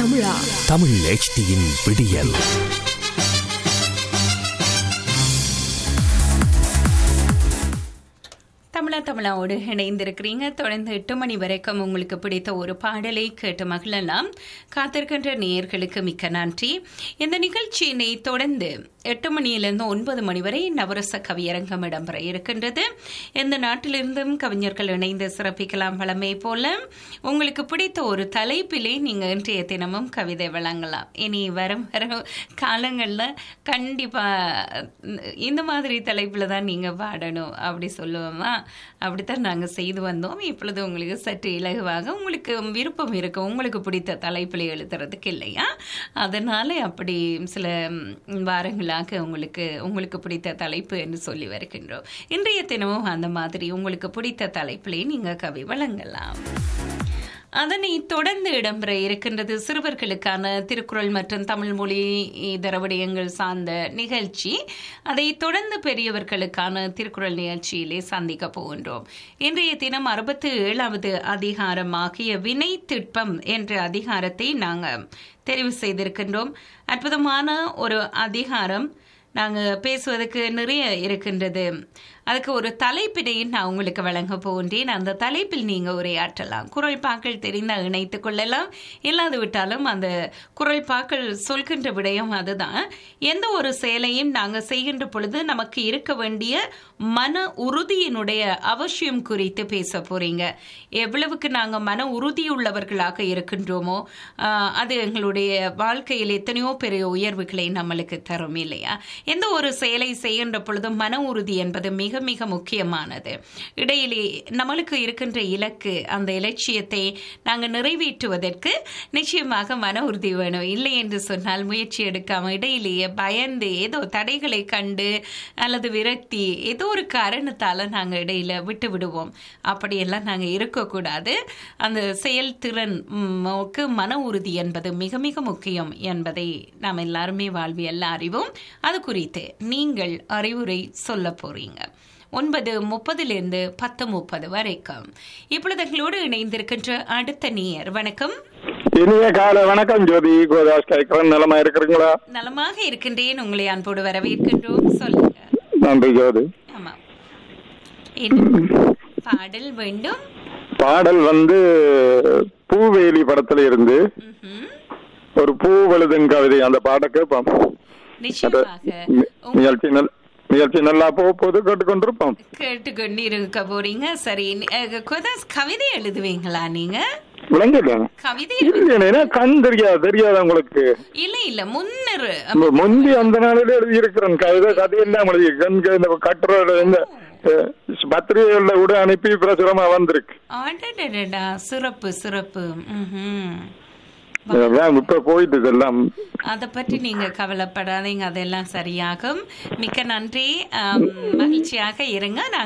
தமிழா தமிழ் HDயின் விடியல் தமிழா தமிழாவோடு இணைந்திருக்கிறீங்க தொடர்ந்து எட்டு மணி வரைக்கும் உங்களுக்கு பிடித்த ஒரு பாடலை கேட்டு மகிழலாம் காத்திருக்கின்ற நேயர்களுக்கு மிக்க நன்றி இந்த நிகழ்ச்சியினை தொடர்ந்து எட்டு மணியிலிருந்து ஒன்பது மணி வரை நவரச கவியரங்கம் இடம்பெற இருக்கின்றது எந்த நாட்டிலிருந்தும் கவிஞர்கள் இணைந்து சிறப்பிக்கலாம் வளமை போல உங்களுக்கு பிடித்த ஒரு தலைப்பிலே நீங்க இன்றைய தினமும் கவிதை வழங்கலாம் இனி வரும் வரும் காலங்களில் கண்டிப்பா இந்த மாதிரி தலைப்பில் தான் நீங்க பாடணும் அப்படி சொல்லுவோமா அப்படித்தான் நாங்கள் செய்து வந்தோம் இப்பொழுது உங்களுக்கு சற்று இலகுவாக உங்களுக்கு விருப்பம் இருக்கு உங்களுக்கு பிடித்த தலைப்பில் எழுதுறதுக்கு இல்லையா அதனால அப்படி சில ம், வாரங்களாக உங்களுக்கு உங்களுக்கு பிடித்த தலைப்பு என்று சொல்லி வருகின்றோம் இன்றைய தினமும் அந்த மாதிரி உங்களுக்கு பிடித்த தலைப்பிலே நீங்க கவி வழங்கலாம் அதனை தொடர்ந்து இடம்பெற இருக்கின்றது சிறுவர்களுக்கான திருக்குறள் மற்றும் தமிழ் மொழி இதர விடயங்கள் சார்ந்த நிகழ்ச்சி அதை தொடர்ந்து பெரியவர்களுக்கான திருக்குறள் நிகழ்ச்சியிலே சந்திக்க போகின்றோம் இன்றைய தினம் அறுபத்தி ஏழாவது அதிகாரமாகிய வினை திட்பம் என்ற அதிகாரத்தை நாங்கள் தெரிவு செய்திருக்கின்றோம் அற்புதமான ஒரு அதிகாரம் நாங்கள் பேசுவதற்கு நிறைய இருக்கின்றது அதுக்கு ஒரு தலைப்பினையும் நான் உங்களுக்கு வழங்க போகின்றேன் அந்த தலைப்பில் நீங்கள் உரையாற்றலாம் குரல் பாக்கள் தெரிந்தால் இணைத்துக் கொள்ளலாம் இல்லாது விட்டாலும் அந்த குரல் பாக்கள் சொல்கின்ற விடயம் அதுதான் எந்த ஒரு செயலையும் நாங்கள் செய்கின்ற பொழுது நமக்கு இருக்க வேண்டிய மன உறுதியினுடைய அவசியம் குறித்து பேச போறீங்க எவ்வளவுக்கு நாங்கள் மன உறுதியுள்ளவர்களாக இருக்கின்றோமோ ஆஹ், அது எங்களுடைய வாழ்க்கையில் எத்தனையோ பெரிய உயர்வுகளை நம்மளுக்கு தரும் இல்லையா எந்த ஒரு செயலை செய்கின்ற பொழுதும் மன உறுதி என்பது மிக மிக முக்கியமானது இடையிலே நம்மளுக்கு இருக்கின்ற இலக்கு அந்த இலட்சியத்தை நாங்கள் நிறைவேற்றுவதற்கு நிச்சயமாக மன உறுதி வேணும் இல்லை என்று சொன்னால் முயற்சி எடுக்காம இடையிலேயே பயந்து ஏதோ தடைகளை கண்டு அல்லது விரக்தி ஏதோ ஒரு காரணத்தால நாங்கள் இடையில விட்டு விடுவோம் அப்படியெல்லாம் நாங்கள் இருக்கக்கூடாது அந்த செயல்திறன் க்கு மன உறுதி என்பது மிக மிக முக்கியம் என்பதை நாம் எல்லாருமே வாழ்வியல்ல அறிவோம் அது குறித்து நீங்கள் அறிவுரை சொல்ல போறீங்க ஒன்பது முப்பதிலிருந்து பத்து முப்பது வரைக்கும் இப்பொழுது எங்களோடு இணைந்திருக்கின்ற அடுத்த நேயர் வணக்கம் இனிய கால வணக்கம் ஜோதி கோதாஸ் கேட்கிறேன் நலமா இருக்கிறீங்களா நலமாக இருக்கின்றேன் உங்களை அன்போடு வரவேற்கின்றோம் சொல்லுங்க நன்றி ஜோதி ஆமா என்ன பாடல் வேண்டும் பாடல் வந்து பூவேலி படத்துல இருந்து ம்ஹும். ஒரு பூ வழுதும் கவிதை அந்த பாட கேட்போம் அது நிச்சயமாக நி- நிகழ்ச்சி நல் நிகழ்ச்சி நல்லா போக போது கேட்டுக்கொண்டிருப்போம் கேட்டுக்கொண்டு இருக்க போறீங்க சரி அஹ், குதாஸ் கவிதை எழுதுவீங்களா நீங்க விளங்கிட்டா கவிதை இல்லையா கண் தெரியாது தெரியாது உங்களுக்கு இல்ல இல்ல முன்னர் மு- முந்தி அந்த நாளில எழுதி இருக்கிறேன் கவிதை கதையெல்லாம் எழுதி இந்த கட்டுரை இந்த அஹ், பத்திரிகைகள்ல கூட அனுப்பி பிரசுரமா வந்திருக்கு அடடடடா சிறப்பு சிறப்பு ம்ஹும். அதான் இப்ப போயிட்டு எல்லாம் அதை பற்றி நீங்க கவலைப்படாதீங்க அதெல்லாம் சரியாகும் மிக்க நன்றி ஆம், மகிழ்ச்சியாக இருங்க நாங்க